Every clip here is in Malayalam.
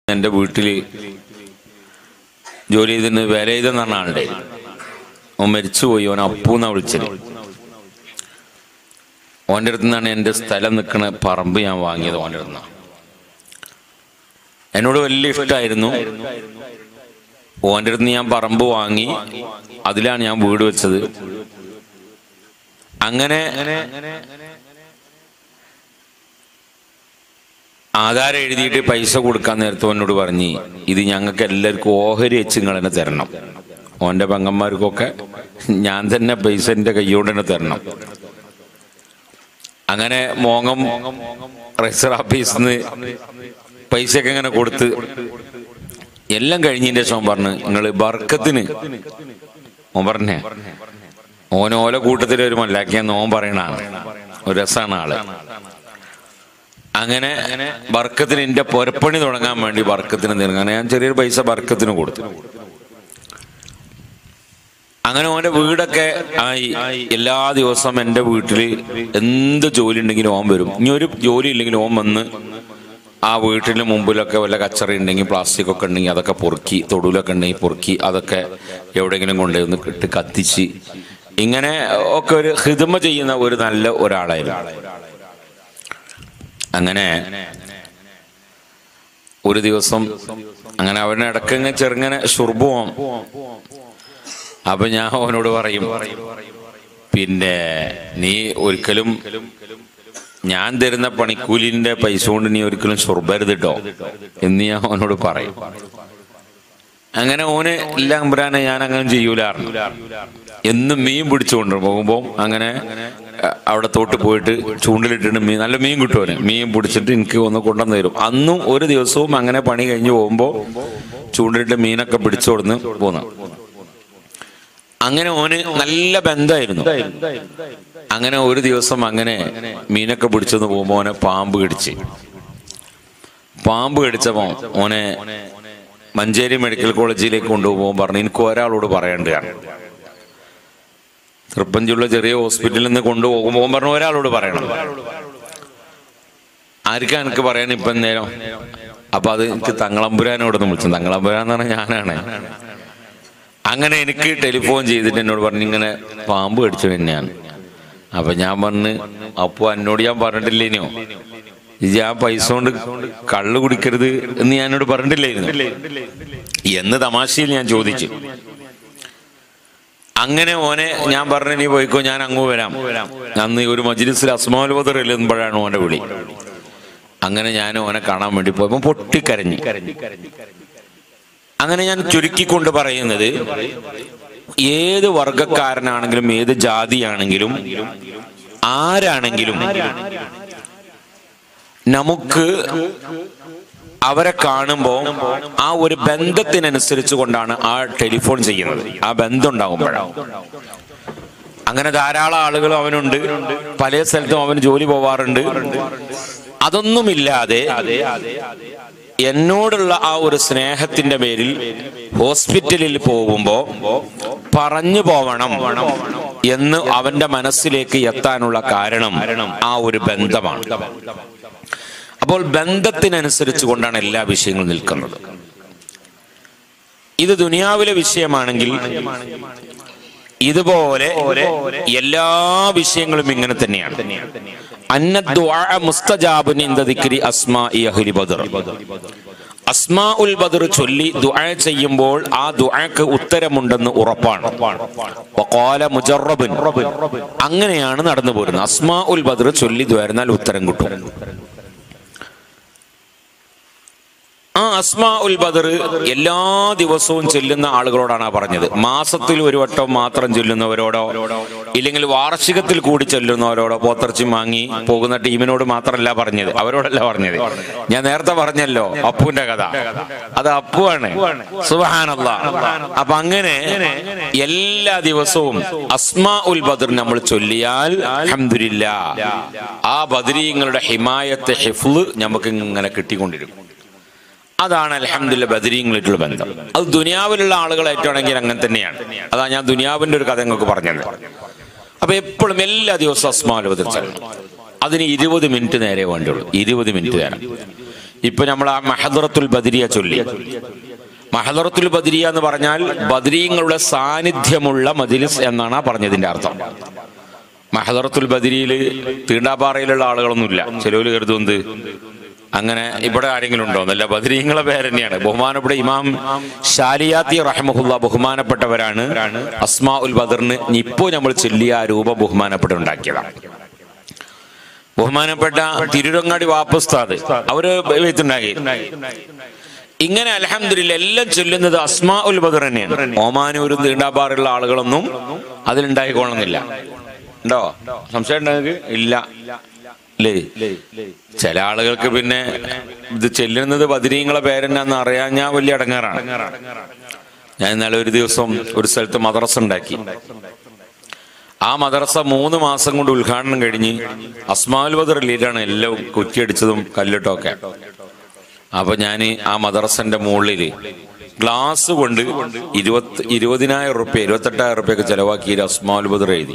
എൻ്റെ വീട്ടിൽ ജോലി ചെയ്തിരുന്ന വില ചെയ്തെന്ന് പറഞ്ഞ ആളുടെ അവൻ മരിച്ചുപോയി അവൻ അപ്പൂന്നാ വിളിച്ചത് ഓൻ്റെ അടുത്ത് നിന്നാണ് എൻ്റെ സ്ഥലം നിൽക്കുന്ന പറമ്പ് ഞാൻ വാങ്ങിയത് ഓൻ്റെ അടുത്ത് നിന്നാണ് എന്നോട് വലിയ ഇഷ്ടമായിരുന്നു ഓൻ്റെ അടുത്ത് നിന്ന് ഞാൻ പറമ്പ് വാങ്ങി അതിലാണ് ഞാൻ വീട് വെച്ചത് അങ്ങനെ ആധാരം എഴുതിയിട്ട് പൈസ കൊടുക്കാൻ നേരത്തെ എന്നോട് പറഞ്ഞ് ഇത് ഞങ്ങൾക്ക് എല്ലാവർക്കും ഓഹരി വെച്ച് നിങ്ങൾ തന്നെ തരണം ഓൻ്റെ പെങ്ങന്മാർക്കൊക്കെ ഞാൻ തന്നെ പൈസ എൻ്റെ കൈയോണ്ട് തന്നെ തരണം അങ്ങനെ മോങ്ങം രജിസ്റ്റർ ഓഫീസിൽ നിന്ന് പൈസയൊക്കെ ഇങ്ങനെ കൊടുത്ത് എല്ലാം കഴിഞ്ഞതിന്റെ ശേഷം പറഞ്ഞു നിങ്ങൾ ബർക്കത്തിന് ഓൻ പറഞ്ഞേ ഓൻ ഓല കൂട്ടത്തിലെ ഒരു മല്ലാക്കിയെന്ന് ഓൻ പറയണാണ് ഒരു രസമാണ് ആള് അങ്ങനെ ബർക്കത്തിന് എന്റെ പൊരപ്പണി തുടങ്ങാൻ വേണ്ടി ബർക്കത്തിന് തീർന്നു അങ്ങനെ ഞാൻ ചെറിയൊരു പൈസ ബർക്കത്തിന് കൊടുത്തു അങ്ങനെ ഓന്റെ വീടൊക്കെ ആയി എല്ലാ ദിവസവും എൻ്റെ വീട്ടിൽ എന്ത് ജോലി ഉണ്ടെങ്കിലും ഓൻ വരും ഇനി ഒരു ജോലി ഇല്ലെങ്കിലും ഓൻ വന്ന് ആ വീട്ടിന് മുമ്പിലൊക്കെ വല്ല കച്ചറ ഉണ്ടെങ്കിൽ പ്ലാസ്റ്റിക് ഒക്കെ ഉണ്ടെങ്കിൽ അതൊക്കെ പൊറുക്കി തൊടുവിലൊക്കെ ഉണ്ടെങ്കിൽ പൊറുക്കി അതൊക്കെ എവിടെയെങ്കിലും കൊണ്ടുവന്ന് ഇട്ട് കത്തിച്ച് ഇങ്ങനെ ഒക്കെ ഒരു ഹിതമ ചെയ്യുന്ന ഒരു നല്ല ഒരാളായിരുന്നു അങ്ങനെ ഒരു ദിവസം അങ്ങനെ അവനെ ഇടക്കങ്ങ് ചെറുങ്ങനെ ശുർബുവാം അപ്പൊ ഞാൻ അവനോട് പറയും പിന്നെ നീ ഒരിക്കലും ഞാൻ തരുന്ന പണിക്കൂലിന്റെ പൈസ കൊണ്ട് നീ ഒരിക്കലും ചൊറുബരുത് കേട്ടോ എന്ന് ഞാൻ അവനോട് പറയും അങ്ങനെ ഓന് ഇല്ല അമ്പുരാനെ ഞാൻ അങ്ങനെ ചെയ്യൂലായിരുന്നു എന്നും മീൻ പിടിച്ചുകൊണ്ട് പോകുമ്പോ അങ്ങനെ അഹ് അവിടെ തോട്ട് പോയിട്ട് ചൂണ്ടിലിട്ടിട്ട് മീൻ നല്ല മീൻ കിട്ടുമോന് മീൻ പിടിച്ചിട്ട് എനിക്ക് ഒന്ന് കൊണ്ടുവന്ന് തരും അന്നും ഒരു ദിവസവും അങ്ങനെ പണി കഴിഞ്ഞ് പോകുമ്പോ ചൂണ്ടിലിട്ട് മീനൊക്കെ പിടിച്ചു കൊടുന്ന് പോന്നു അങ്ങനെ ഓന് നല്ല ബന്ധമായിരുന്നു അങ്ങനെ ഒരു ദിവസം അങ്ങനെ മീനൊക്കെ പിടിച്ചെന്ന് പോകുമ്പോ ഓനെ പാമ്പ് കടിച്ച് പാമ്പ് കടിച്ചപ്പോ ഓനെ മഞ്ചേരി മെഡിക്കൽ കോളേജിലേക്ക് കൊണ്ടുപോകുമ്പോൾ പറഞ്ഞു എനിക്ക് ഒരാളോട് പറയേണ്ടതാണ് തൃപ്പഞ്ചുള്ള ചെറിയ ഹോസ്പിറ്റലിൽ നിന്ന് കൊണ്ടുപോകുമ്പോൾ ഓൻ പറഞ്ഞു ഒരാളോട് പറയണം ആർക്കാ എനിക്ക് പറയാൻ ഇപ്പം നേരം അപ്പൊ അത് എനിക്ക് തങ്ങളമ്പുരാനോടൊന്ന് വിളിച്ചു തങ്ങളമ്പുരാൻ എന്ന് പറഞ്ഞാൽ ഞാനാണ് അങ്ങനെ എനിക്ക് ടെലിഫോൺ ചെയ്തിട്ട് എന്നോട് പറഞ്ഞു ഇങ്ങനെ പാമ്പ് കടിച്ചു തന്നെയാണ് അപ്പൊ ഞാൻ പറഞ്ഞു അപ്പോ എന്നോട് ഞാൻ പറഞ്ഞിട്ടില്ലേനോ ഇത് ആ പൈസ കൊണ്ട് കള്ള് കുടിക്കരുത് എന്ന് ഞാൻ എന്നോട് പറഞ്ഞിട്ടില്ലായിരുന്നു എന്ന് തമാശയിൽ ഞാൻ ചോദിച്ചു അങ്ങനെ ഓനെ ഞാൻ പറഞ്ഞു നീ പോയിക്കോ ഞാൻ അങ്ങ് വരാം അന്ന് ഒരു മജ്ലിസിൽ അസ്മാൽ ബദർ എല്ലുമ്പോഴാണ് ഓന്റെ വിളി അങ്ങനെ ഞാൻ ഓനെ കാണാൻ വേണ്ടി പോയപ്പോ പൊട്ടിക്കരഞ്ഞു അങ്ങനെ ഞാൻ ചുരുക്കിക്കൊണ്ട് പറയുന്നത് ഏത് വർഗക്കാരനാണെങ്കിലും ഏത് ജാതിയാണെങ്കിലും ആരാണെങ്കിലും നമുക്ക് അവരെ കാണുമ്പോൾ ആ ഒരു ബന്ധത്തിനനുസരിച്ച് കൊണ്ടാണ് ആ ടെലിഫോൺ ചെയ്യുന്നത് ആ ബന്ധം ഉണ്ടാകുമ്പോഴാണ് അങ്ങനെ ധാരാളം ആളുകൾ അവനുണ്ട് പല സ്ഥലത്തും അവന് ജോലി പോവാറുണ്ട് അതൊന്നുമില്ലാതെ എന്നോടുള്ള ആ ഒരു സ്നേഹത്തിന്റെ പേരിൽ ഹോസ്പിറ്റലിൽ പോകുമ്പോ പറഞ്ഞു പോവണം എന്ന് അവന്റെ മനസ്സിലേക്ക് എത്താനുള്ള കാരണം ആ ഒരു ബന്ധമാണ് അപ്പോൾ ബന്ധത്തിനനുസരിച്ച് കൊണ്ടാണ് എല്ലാ വിഷയങ്ങളും നിൽക്കുന്നത് ഇത് ദുനിയാവിലെ വിഷയമാണെങ്കിൽ ഇതുപോലെ എല്ലാ വിഷയങ്ങളും ഇങ്ങനെ തന്നെയാണ് അന്ന ദുആ മുസ്തജാബുൻ ഇൻദ ദിക്രി അസ്മാഇ അഹ്ലി ബദർ അസ്മാ ഉൽ ബദർ ചൊല്ലി ദുആ ചെയ്യുമ്പോൾ ആ ദുആക്ക് ഉത്തരമുണ്ടെന്ന് ഉറപ്പാണ് വഖാല മുജറബുൻ അങ്ങനെയാണ് നടന്നു പോരുന്നത് അസ്മാ ഉൽ ബദർ ചൊല്ലി ദ്വാരുന്നാൽ ഉത്തരം കിട്ടും ആ അസ്മാ ഉൽ ബദർ എല്ലാ ദിവസവും ചെല്ലുന്ന ആളുകളോടാണ് ആ പറഞ്ഞത് മാസത്തിൽ ഒരു വട്ടം മാത്രം ചെല്ലുന്നവരോടോ ഇല്ലെങ്കിൽ വാർഷികത്തിൽ കൂടി ചെല്ലുന്നവരോടോ പോത്തർച്ചി വാങ്ങി പോകുന്ന ടീമിനോട് മാത്രമല്ല പറഞ്ഞത് അവരോടല്ല പറഞ്ഞത് ഞാൻ നേരത്തെ പറഞ്ഞല്ലോ അപ്പുവിന്റെ കഥ അത് അപ്പുവാണ് സുബാനല്ല അപ്പൊ അങ്ങനെ എല്ലാ ദിവസവും അസ്മാ ഉൽ ബദർ നമ്മൾ ചൊല്ലിയാൽ അൽഹംദുലില്ലാ ആ ബദരീങ്ങളുടെ ഹിമായത്തെ ഹിഫ്ല് നമുക്ക് ഇങ്ങനെ കിട്ടിക്കൊണ്ടിരിക്കും അതാണ് അലഹമ്മദില്ല ബദരീങ്ങളായിട്ടുള്ള ബന്ധം അത് ദുനിയാവിലുള്ള ആളുകളായിട്ടാണെങ്കിൽ അങ്ങനെ തന്നെയാണ് അതാ ഞാൻ ദുനിയാവിന്റെ ഒരു കഥ നിങ്ങൾക്ക് പറഞ്ഞത് അപ്പൊ എപ്പോഴും എല്ലാ ദിവസവും അസ്മാൽ ബദർ ചെല്ലണം അതിന് ഇരുപത് മിനിറ്റ് നേരെ വേണ്ടുള്ളൂ ഇരുപത് മിനിറ്റ് നേരം ഇപ്പൊ നമ്മൾ ആ മഹദറത്തുൽ ബദരിയ ചൊല്ലി മഹദറത്തുൽ ബദരിയ എന്ന് പറഞ്ഞാൽ ബദരീങ്ങളുടെ സാന്നിധ്യമുള്ള മജിലിസ് എന്നാണ് ആ പറഞ്ഞതിന്റെ അർത്ഥം മഹദറത്തുൽ ബദരിയിൽ തീണ്ടാപ്പാറയിലുള്ള ആളുകളൊന്നുമില്ല ചിലവര് കരുതുന്നത് അങ്ങനെ ഇവിടെ ആരെങ്കിലും ഉണ്ടോ എന്നല്ല ബദരീങ്ങളെ പേര് തന്നെയാണ് ബഹുമാനപ്പെട്ട ഇമാം ഷാലിയാത്തി റഹ്മഹുല്ല ബഹുമാനപ്പെട്ടവരാണ് അസ്മാ ഉൽ ബദറിന് ഇപ്പോ നമ്മൾ ചൊല്ലിയ ആ രൂപ ബഹുമാനപ്പെട്ട് ഉണ്ടാക്കിയതാണ് ബഹുമാനപ്പെട്ട തിരുരങ്ങാടി വാപ്പുസ്താദ് അവര് എഴുത്തുണ്ടാക്കി ഇങ്ങനെ അലഹമില്ല എല്ലാം ചൊല്ലുന്നത് അസ്മാ ഉൽ ബദർ തന്നെയാണ് ഓമാനൂരും തീണ്ടാപ്പാറുള്ള ആളുകളൊന്നും അതിലുണ്ടായിക്കോണമെന്നില്ല ഉണ്ടോ സംശയം ഉണ്ടോ നിങ്ങൾക്ക് ഇല്ല അല്ലേ ചില ആളുകൾക്ക് പിന്നെ ഇത് ചെല്ലുന്നത് ബദിരീങ്ങളെ പേരെന്നാന്ന് അറിയാൻ ഞാൻ വലിയ അടങ്ങാറാണ് ഞാൻ ഇന്നലെ ഒരു ദിവസം ഒരു സ്ഥലത്ത് മദ്രസ ഉണ്ടാക്കി ആ മദ്രസ മൂന്ന് മാസം കൊണ്ട് ഉദ്ഘാടനം കഴിഞ്ഞ് അസ്മാൽ ബദർ ലീലാണ് എല്ലാം കുറ്റിയടിച്ചതും കല്ലിട്ടും ഒക്കെ അപ്പൊ ഞാൻ ആ മദ്രസന്റെ മുകളിൽ ഗ്ലാസ് കൊണ്ട് ഇരുപത്തി ഇരുപതിനായിരം റുപ്യ ഇരുപത്തെട്ടായിരം റുപ്യൊക്കെ ചെലവാക്കി അസ്മാൽ ബദർ എഴുതി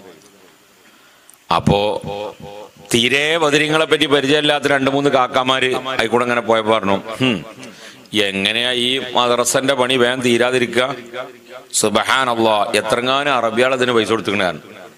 അപ്പോ തീരെ ബദരിങ്ങളെ പറ്റി പരിചയമില്ലാത്ത രണ്ട് മൂന്ന് കാക്കാമാര് ആയിക്കൂടെ അങ്ങനെ പോയപ്പോ പറഞ്ഞു "ഹും, എങ്ങനെയാ ഈ മദ്രസന്റെ പണി വേഗം തീരാതിരിക്കുക സുബഹാനല്ലാ എത്രങ്ങാനും അറബിയാൾ അതിന് പൈസ കൊടുത്തിക്കണ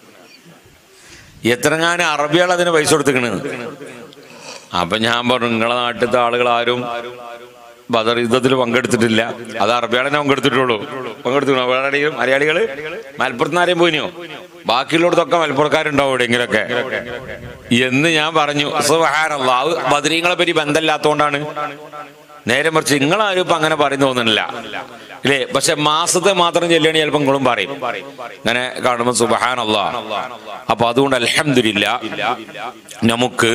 എത്രങ്ങാനും അറബിയാൾ അതിന് പൈസ കൊടുത്തിക്കണ് അപ്പൊ ഞാൻ പറഞ്ഞു നിങ്ങളെ നാട്ടിലത്തെ ആളുകൾ ആരും ബദർ യുദ്ധത്തിൽ പങ്കെടുത്തിട്ടില്ല അത് അറബിയാളെന്നെ പങ്കെടുത്തിട്ടുള്ളൂ പങ്കെടുത്തിട്ടുള്ളൂ വേറെ ആരെങ്കിലും മലയാളികള് മലപ്പുറത്ത് ആരെയും പോയിനോ ബാക്കിയുള്ളടത്തൊക്കെ മലപ്പുറക്കാരുണ്ടാവും എവിടെയെങ്കിലൊക്കെ എന്ന് ഞാൻ പറഞ്ഞു സുബഹാനല്ലാ അത് ബദരീങ്ങളെ പറ്റി ബന്ധമില്ലാത്തോണ്ടാണ് നേരെ മറിച്ച് നിങ്ങളാരും ഇപ്പൊ അങ്ങനെ പറയുന്നു തോന്നുന്നില്ല ഇല്ലേ പക്ഷെ മാസത്തെ മാത്രം ചെല്ലുകയാണെങ്കിൽ ചിലപ്പോൾ നിങ്ങളും പറയും അങ്ങനെ കാണുമ്പോൾ സുബഹാനല്ല അപ്പൊ അതുകൊണ്ട് അൽഹംദുലില്ല നമുക്ക്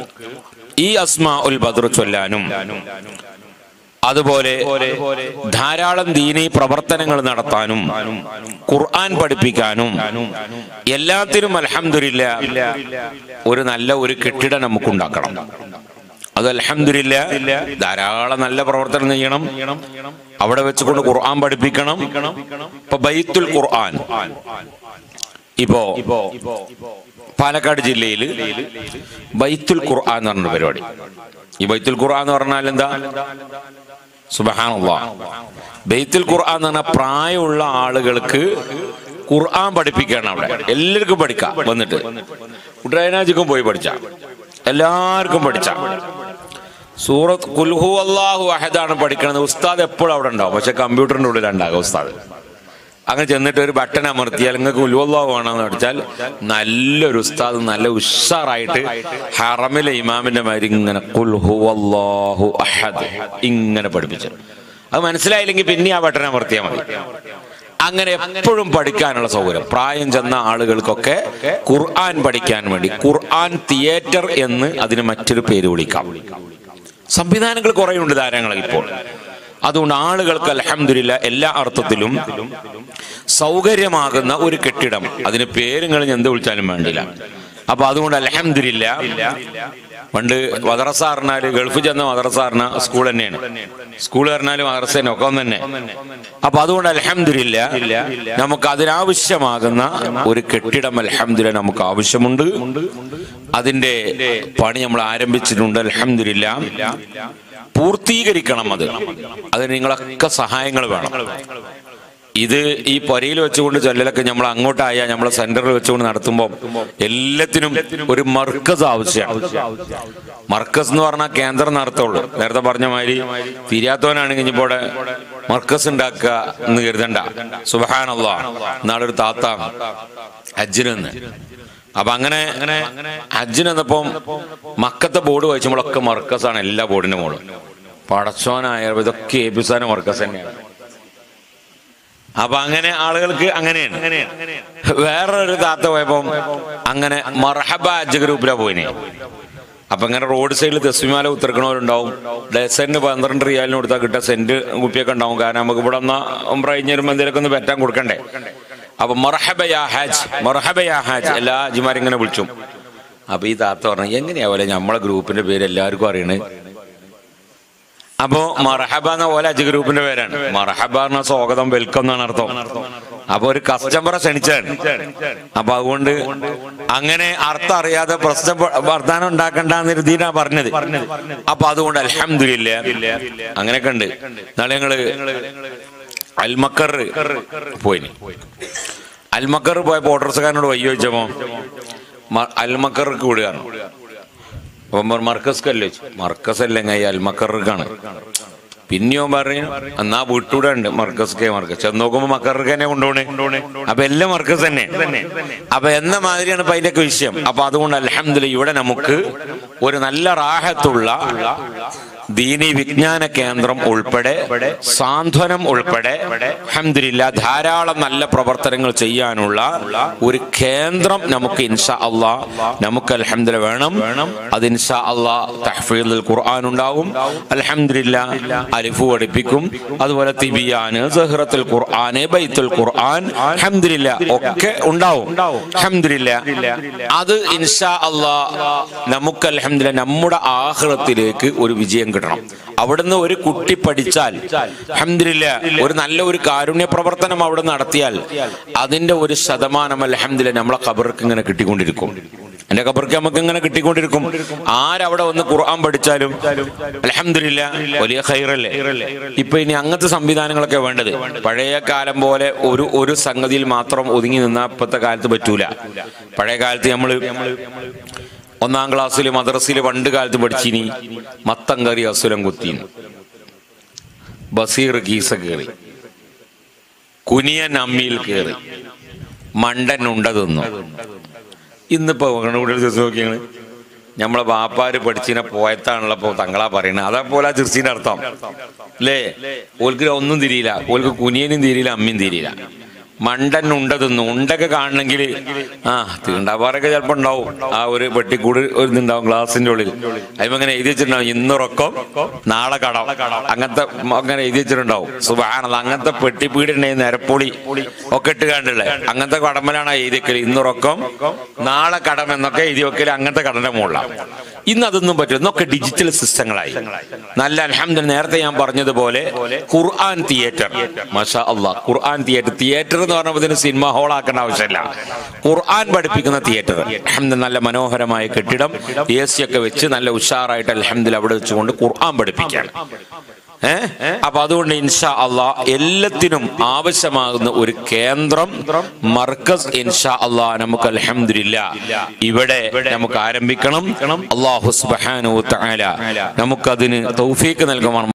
ഈ അസ്മാ ഉൽ ബദർ ചൊല്ലാനും അതുപോലെ ധാരാളം ദീനീ പ്രവർത്തനങ്ങൾ നടത്താനും ഖുർആൻ പഠിപ്പിക്കാനും എല്ലാത്തിനും അൽഹംദുലില്ല ഒരു നല്ല ഒരു കെട്ടിടം നമുക്കുണ്ടാക്കണം അത് അൽഹംദുലില്ല ധാരാളം നല്ല പ്രവർത്തനം ചെയ്യണം അവിടെ വെച്ചുകൊണ്ട് ഖുർആൻ പഠിപ്പിക്കണം ഇപ്പൊ ബൈത്തുൽ ഖുർആൻ ഇപ്പോ പാലക്കാട് ജില്ലയിൽ ബൈത്തുൽ ഖുർആൻ എന്ന് പറഞ്ഞ പരിപാടി ഈ ബൈത്തുൽ ഖുർആൻ എന്ന് പറഞ്ഞാൽ എന്താ സുബഹാനുള്ള ബൈത്തുൽ ഖുർആൻ എന്ന് പറഞ്ഞാൽ പ്രായമുള്ള ആളുകൾക്ക് ഖുർആൻ പഠിപ്പിക്കുകയാണ് അവിടെ എല്ലാവർക്കും പഠിക്കാം വന്നിട്ട് കുട്ടനാജിക്കും പോയി പഠിച്ച എല്ലാവർക്കും പഠിച്ച സൂറത്ത് കുൽഹു അള്ളാഹു അഹദാണ് പഠിക്കണത് ഉസ്താദ് എപ്പോഴും അവിടെ ഉണ്ടാവും പക്ഷെ കമ്പ്യൂട്ടറിന്റെ ഉള്ളിലുണ്ടാകും ഉസ്താദ് അങ്ങനെ ചെന്നിട്ട് ഒരു ബട്ടൺ അമർത്തിയാൽ നിങ്ങൾക്ക് ഉൽവല്ലാഹു വേണമെന്ന് പഠിച്ചാൽ നല്ലൊരു ഉസ്താദ് നല്ല ഉഷാറായിട്ട് ഹറമിലെ ഇമാമിന്റെ മാതിരി ഇങ്ങനെ കുൽഹു അള്ളാഹു അഹദ് ഇങ്ങനെ പഠിപ്പിച്ചു അത് മനസ്സിലായില്ലെങ്കിൽ പിന്നെ ആ ബട്ടൺ അമർത്തിയാൽ മതി അങ്ങനെ എപ്പോഴും പഠിക്കാനുള്ള സൗകര്യം പ്രായം ചെന്ന ആളുകൾക്കൊക്കെ ഖുർആൻ പഠിക്കാൻ വേണ്ടി ഖുർആൻ തിയേറ്റർ എന്ന് അതിന് മറ്റൊരു പേര് വിളിക്കാം സംവിധാനങ്ങൾ കുറേ ഉണ്ട് ധാരാളം ഇപ്പോൾ അതുകൊണ്ട് ആളുകൾക്ക് അലഹമില്ല എല്ലാ അർത്ഥത്തിലും സൗകര്യമാകുന്ന ഒരു കെട്ടിടം അതിന് പേരുകൾ എന്ത് വിളിച്ചാലും വേണ്ടില്ല അപ്പൊ അതുകൊണ്ട് അലഹമില്ല പണ്ട് മദ്രസ പറഞ്ഞാല് ഗൾഫിൽ ചെന്ന മദ്രസ പറഞ്ഞ സ്കൂൾ തന്നെയാണ് സ്കൂൾ പറഞ്ഞാലും മദ്രസ തന്നെ ഒക്കെ ഒന്ന് തന്നെ അപ്പൊ അതുകൊണ്ട് അലഹമില്ല നമുക്ക് അതിനാവശ്യമാകുന്ന ഒരു കെട്ടിടം അലഹമില്ല നമുക്ക് ആവശ്യമുണ്ട് അതിന്റെ പണി നമ്മൾ ആരംഭിച്ചിട്ടുണ്ട് അലഹമില്ല പൂർത്തീകരിക്കണം അത് അതിന് നിങ്ങളൊക്കെ സഹായങ്ങൾ വേണം ഇത് ഈ പൊരയിൽ വെച്ചുകൊണ്ട് ചൊല്ലലൊക്കെ നമ്മൾ അങ്ങോട്ടായ നമ്മളെ സെന്ററിൽ വെച്ചുകൊണ്ട് നടത്തുമ്പോൾ എല്ലാത്തിനും ഒരു മർക്കസ് ആവശ്യമാണ് മർക്കസ് എന്ന് പറഞ്ഞാൽ കേന്ദ്രം നടത്തുള്ളൂ നേരത്തെ പറഞ്ഞ മാതിരി തിരിയാത്തവനാണെങ്കിൽ ഇനിയിപ്പോ ഇവിടെ മർക്കസ് ഉണ്ടാക്കുക എന്ന് കരുതണ്ട സുബഹാനല്ല നാളൊരു താത്ത ഹജ്ജിന് നിന്ന് അപ്പൊ അങ്ങനെ ഹജ്ജിന് വന്നപ്പം മക്കത്തെ ബോർഡ് വായിച്ചുമ്പോഴൊക്കെ മർക്കസാണ് എല്ലാ ബോർഡിന്റെ മോള് പടച്ചോനായ ഇതൊക്കെ ഏപ്പിസാന മർക്കസ് തന്നെയാണ് അപ്പൊ അങ്ങനെ ആളുകൾക്ക് അങ്ങനെയാണ് വേറൊരു താത്ത പോയപ്പം അങ്ങനെ മർഹബ ഹജ്ജ് ഗ്രൂപ്പിലാ പോയിനെ അപ്പൊ ഇങ്ങനെ റോഡ് സൈഡിൽ തെസ്മിമാല ഉത്തരക്കണവരുണ്ടാവും ഡസന് പന്ത്രണ്ട് റിയാലിന് കൊടുത്താൽ കിട്ടുക സെന്റ് കുപ്പിയൊക്കെ ഉണ്ടാവും കാരണം നമുക്ക് ഇവിടെ ഒന്ന് കഴിഞ്ഞ വരുമ്പോൾ എന്തെങ്കിലുമൊക്കെ ഒന്ന് പറ്റാൻ കൊടുക്കണ്ടേ അപ്പൊ മർഹബ യാ ഹാജ് മർഹബ യാ ഹാജ് എല്ലാ ഹാജിമാരും ഇങ്ങനെ വിളിച്ചു അപ്പൊ ഈ താത്ത പറഞ്ഞു എങ്ങനെയാ പോലെ നമ്മളെ ഗ്രൂപ്പിന്റെ പേര് എല്ലാവർക്കും അറിയണേ അപ്പോ മറഹബ എന്ന പോലെ അജ് ഗ്രൂപ്പിന്റെ പേരാണ് മറഹബ എന്ന സ്വാഗതം വെൽക്കം എന്നാണ് അർത്ഥം അപ്പൊ ഒരു കസ്റ്റമറെ ക്ഷണിച്ചാണ് അപ്പൊ അതുകൊണ്ട് അങ്ങനെ അർത്ഥം അറിയാതെ പ്രശ്നം വർത്താനം ഉണ്ടാക്കണ്ടെന്ന് രീതിയിലാണ് പറഞ്ഞത് അപ്പൊ അതുകൊണ്ട് അലഹമില്ല അങ്ങനെയൊക്കെ ഉണ്ട് നാളെ ഞങ്ങള് അൽമക്കർ പോയിന് അൽമക്കർ പോയപ്പോ ഓട്ടോറിക്ഷക്കാരനോട് വയ്യ ചോദിച്ചപ്പോ മ- അൽമക്കർക്ക് വിടുകയാണ് അപ്പൊ മർക്കസ്ക്കല്ലേ മർക്കസ് അല്ലെങ്കിൽ അൽമക്കർക്കാണ് പിന്നെയോ പറഞ്ഞു എന്നാ വീട്ടൂടെ ഉണ്ട് മർക്കസ്ക്കേ മർക്കസ് ചെന്ന് നോക്കുമ്പോ മക്കർക്ക് തന്നെ കൊണ്ടുപോണേ അപ്പൊ എല്ലാം മർക്കസ് തന്നെ അപ്പൊ എന്ന മാതിരിയാണ് ഇപ്പൊ അതിന്റെയൊക്കെ വിഷയം അപ്പൊ അതുകൊണ്ട് അലഹമില്ല ഇവിടെ നമുക്ക് ഒരു നല്ല റാഹത്തുള്ള ദീനി വിജ്ഞാന കേന്ദ്രം ഉൾപ്പെടെ സാന്ത്വനം ഉൾപ്പെടെ അൽഹംദുലില്ലാ ധാരാളം നല്ല പ്രവർത്തനങ്ങൾ ചെയ്യാനുള്ള ഒരു കേന്ദ്രം നമുക്ക് ഇൻഷാ അള്ളാ നമുക്ക് അൽഹംദുലില്ലാ വേണം അത് ഇൻഷാ അള്ളാ തഹ്ഫീദുൽ ഖുർആൻ ഉണ്ടാവും അൽഹംദുലില്ലാ അലിഫു പഠിപ്പിക്കും അതുപോലെ തിബിയാന് സഹ്റത്തുൽ ഖുർആന് ബൈത്തുൽ ഖുർആൻ അൽഹംദുലില്ലാ ഒക്കെ ഉണ്ടാവും അൽഹംദുലില്ലാ അത് ഇൻഷാ അള്ളാ നമുക്ക് അൽഹംദുലില്ലാ നമ്മുടെ ആഹ്റത്തിലേക്ക് ഒരു വിജയം കിട്ടണം അവിടുന്ന് ഒരു കുട്ടി പഠിച്ചാൽ അൽഹംദുലില്ലാ ഒരു നല്ല ഒരു കാരുണ്യ പ്രവർത്തനം അവിടെ നടത്തിയാൽ അതിന്റെ ഒരു ശതമാനം അൽഹംദുലില്ലാ നമ്മളെ ഖബർക്ക് ഇങ്ങനെ കിട്ടിക്കൊണ്ടിരിക്കും എന്റെ ഖബർക്ക് നമുക്ക് ഇങ്ങനെ കിട്ടിക്കൊണ്ടിരിക്കും ആരവിടെ വന്ന് ഖുർആൻ പഠിച്ചാലും അൽഹംദുലില്ലാ വലിയ ഖൈറല്ലേ ഇപ്പൊ ഇനി അങ്ങനത്തെ സംവിധാനങ്ങളൊക്കെ വേണ്ടത് പഴയ കാലം പോലെ ഒരു ഒരു സംഗതിയിൽ മാത്രം ഒതുങ്ങി നിന്നാ ഇപ്പോഴത്തെ കാലത്ത് പറ്റൂല പഴയ കാലത്ത് നമ്മള് ഒന്നാം ക്ലാസ്സിൽ മദ്രസയിൽ പണ്ട് കാലത്ത് പഠിച്ചിനി മത്തം കറി അസുലം കുത്തീന് ബസീർ ഗീസ കയറി കുനിയൻ അമ്മിയിൽ കയറി മണ്ടൻ ഉണ്ട തിന്നു ഇന്നിപ്പോ ഇവിടെ നോക്കിയാണ് നമ്മളെ ബാപ്പാര് പഠിച്ചിനെ പോയത്താണല്ലോ ഇപ്പൊ തങ്ങളാ പറയണത് അതേപോലെ ചിർച്ചിന്റെ അർത്ഥം അല്ലേ ഓൽക്ക് ഒന്നും തിരിയില്ല ഓൽക്ക് കുനിയനും തിരിയില്ല അമ്മിയും തിരിയില്ല മണ്ടൻ ഉണ്ട തിന്നു ഉണ്ടൊക്കെ കാണണമെങ്കിൽ ആ തീണ്ടാപ്പാറൊക്കെ ചിലപ്പോ ഉണ്ടാവും ആ ഒരു പെട്ടിക്കൂട് ഒരു ഇതുണ്ടാവും ഗ്ലാസിന്റെ ഉള്ളിൽ അതിപ്പോ അങ്ങനെ എഴുതി വെച്ചിട്ടുണ്ടാവും ഇന്നുറക്കം നാളെ കടം അങ്ങനത്തെ അങ്ങനെ എഴുതി വെച്ചിട്ടുണ്ടാവും സുബാനത് അങ്ങനത്തെ പെട്ടിപ്പീടുണ്ടായി നിരപ്പൊളി ഒക്കെ ഇട്ട് കണ്ടുള്ള അങ്ങനത്തെ കടമ്പലാണ് എഴുതി വെക്കല് ഇന്നുറക്കം നാളെ കടം എന്നൊക്കെ എഴുതി വെക്കല് അങ്ങനത്തെ കടന്റെ മുകളിലാണ് ഇന്ന് അതൊന്നും പറ്റില്ല ഇന്നൊക്കെ ഡിജിറ്റൽ സിസ്റ്റങ്ങളായി നല്ല അലഹമ്മദ് നേരത്തെ ഞാൻ പറഞ്ഞതുപോലെ ഖുർആൻ തിയേറ്റർ മഷാ അള്ളാഹ് ഖുർആൻ തിയേറ്റർ തിയേറ്റർ എന്ന് പറഞ്ഞപ്പോൾ ഇതിന് സിനിമ ഹാൾ ആക്കേണ്ട ആവശ്യമില്ല ഖുർആൻ പഠിപ്പിക്കുന്ന തിയേറ്റർ അലഹമ്മദ് നല്ല മനോഹരമായ കെട്ടിടം എ സി ഒക്കെ വെച്ച് നല്ല ഉഷാറായിട്ട് അലഹമ്മദ് അവിടെ വെച്ചുകൊണ്ട് ഖുർആൻ പഠിപ്പിക്കാൻ ഏ അപ്പൊ അതുകൊണ്ട് ഇൻഷാ അള്ളാ എല്ലാത്തിനും ആവശ്യമാകുന്ന ഒരു കേന്ദ്രം മർക്കസ് ഇൻഷാ അള്ളാ നമുക്ക് അലഹമില്ല ഇവിടെ നമുക്ക് ആരംഭിക്കണം അള്ളാഹു സുബ്ഹാനഹു വ തആല നമുക്കതിന് തൗഫീക്ക് നൽകുമാണ്